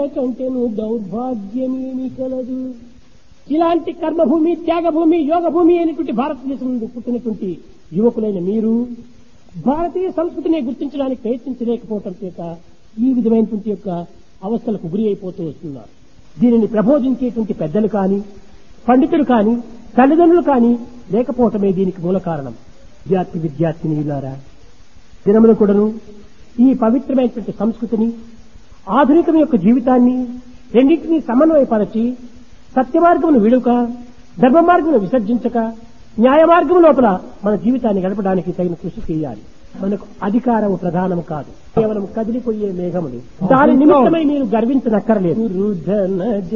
కంటేను దౌర్భాగ్యమేమి కలదు ఇలాంటి కర్మభూమి త్యాగభూమి యోగభూమి అయినటువంటి భారతదేశం నుండి పుట్టినటువంటి యువకులైన మీరు భారతీయ సంస్కృతిని గుర్తించడానికి ప్రయత్నించలేకపోవటం చేత ఈ విధమైనటువంటి యొక్క అవస్థలకు గురి అయిపోతూ వస్తున్నారు దీనిని ప్రబోధించేటువంటి పెద్దలు కానీ పండితులు కానీ తల్లిదండ్రులు కానీ లేకపోవటమే దీనికి మూల కారణం విద్యార్థి విద్యార్థినిలారా దినములు కూడాను ఈ పవిత్రమైనటువంటి సంస్కృతిని ఆధునికం యొక్క జీవితాన్ని రెండింటినీ సమన్వయపరచి సత్య మార్గమును విడుక ధర్మ మార్గమును విసర్జించక న్యాయ మార్గం లోపల మన జీవితాన్ని గడపడానికి తగిన కృషి చేయాలి మనకు అధికారం ప్రధానం కాదు కేవలం కదిలిపోయే మేఘములు దాని నిమిత్తమై మీరు గర్వించనక్కర్లేదు